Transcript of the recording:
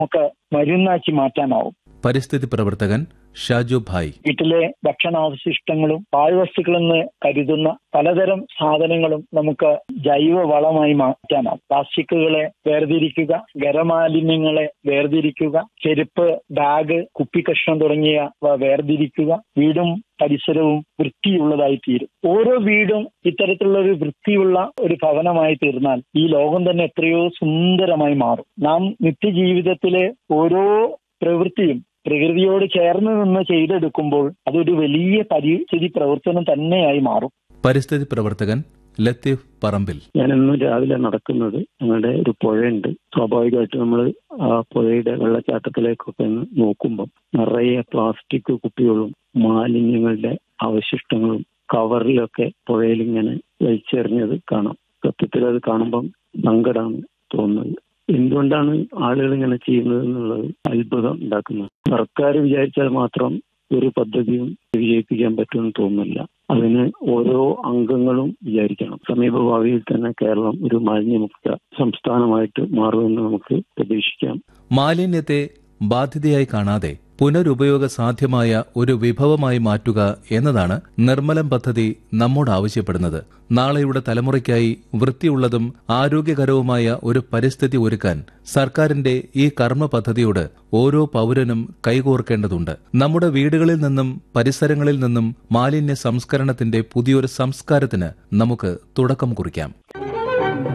നമുക്ക് മരുന്നാക്കി മാറ്റാനാവും പരിസ്ഥിതി പ്രവർത്തകൻ ഷാജു ഭായ് വീട്ടിലെ ഭക്ഷണാവശിഷ്ടങ്ങളും പാഴ്വസ്തുക്കളെന്ന് കരുതുന്ന പലതരം സാധനങ്ങളും നമുക്ക് ജൈവ വളമായി മാറ്റാനാവും പ്ലാസ്റ്റിക്കുകളെ വേർതിരിക്കുക ഖരമാലിന്യങ്ങളെ വേർതിരിക്കുക ചെരുപ്പ് ബാഗ് കുപ്പിക്കഷ്ണം തുടങ്ങിയവ വേർതിരിക്കുക വീടും പരിസരവും വൃത്തിയുള്ളതായി തീരും ഓരോ വീടും ഇത്തരത്തിലുള്ള ഒരു വൃത്തിയുള്ള ഒരു ഭവനമായി തീർന്നാൽ ഈ ലോകം തന്നെ എത്രയോ സുന്ദരമായി മാറും നാം നിത്യജീവിതത്തിലെ ഓരോ പ്രവൃത്തിയും പ്രകൃതിയോട് ചേർന്ന് നിന്ന് ചെയ്തെടുക്കുമ്പോൾ അതൊരു വലിയ പരിസ്ഥിതി പ്രവർത്തനം തന്നെയായി മാറും പരിസ്ഥിതി പ്രവർത്തകൻ ലത്തീഫ് പറമ്പിൽ ഞാൻ ഇന്ന് രാവിലെ നടക്കുന്നത് ഞങ്ങളുടെ ഒരു പുഴയുണ്ട് സ്വാഭാവികമായിട്ട് നമ്മൾ ആ പുഴയുടെ വെള്ളച്ചാട്ടത്തിലേക്കൊക്കെ ഒന്ന് നോക്കുമ്പം നിറയെ പ്ലാസ്റ്റിക് കുപ്പികളും മാലിന്യങ്ങളുടെ അവശിഷ്ടങ്ങളും കവറിലൊക്കെ പുഴയിൽ ഇങ്ങനെ വലിച്ചെറിഞ്ഞത് കാണാം സത്യത്തിൽ അത് കാണുമ്പം സങ്കടമാണ് തോന്നുന്നത് എന്തുകൊണ്ടാണ് ആളുകൾ ഇങ്ങനെ ചെയ്യുന്നത് എന്നുള്ളത് അത്ഭുതം ഉണ്ടാക്കുന്നത് സർക്കാർ വിചാരിച്ചാൽ മാത്രം ഒരു പദ്ധതിയും വിജയിപ്പിക്കാൻ പറ്റുമെന്ന് തോന്നുന്നില്ല അതിന് ഓരോ അംഗങ്ങളും വിചാരിക്കണം സമീപഭാവിയിൽ തന്നെ കേരളം ഒരു മാലിന്യമുക്ത സംസ്ഥാനമായിട്ട് മാറുമെന്ന് നമുക്ക് പ്രതീക്ഷിക്കാം മാലിന്യത്തെ ബാധ്യതയായി കാണാതെ പുനരുപയോഗ സാധ്യമായ ഒരു വിഭവമായി മാറ്റുക എന്നതാണ് നിർമ്മലം പദ്ധതി നമ്മോട് ആവശ്യപ്പെടുന്നത് നാളെയുടെ തലമുറയ്ക്കായി വൃത്തിയുള്ളതും ആരോഗ്യകരവുമായ ഒരു പരിസ്ഥിതി ഒരുക്കാൻ സർക്കാരിന്റെ ഈ കർമ്മ പദ്ധതിയോട് ഓരോ പൗരനും കൈകോർക്കേണ്ടതുണ്ട് നമ്മുടെ വീടുകളിൽ നിന്നും പരിസരങ്ങളിൽ നിന്നും മാലിന്യ സംസ്കരണത്തിന്റെ പുതിയൊരു സംസ്കാരത്തിന് നമുക്ക് തുടക്കം കുറിക്കാം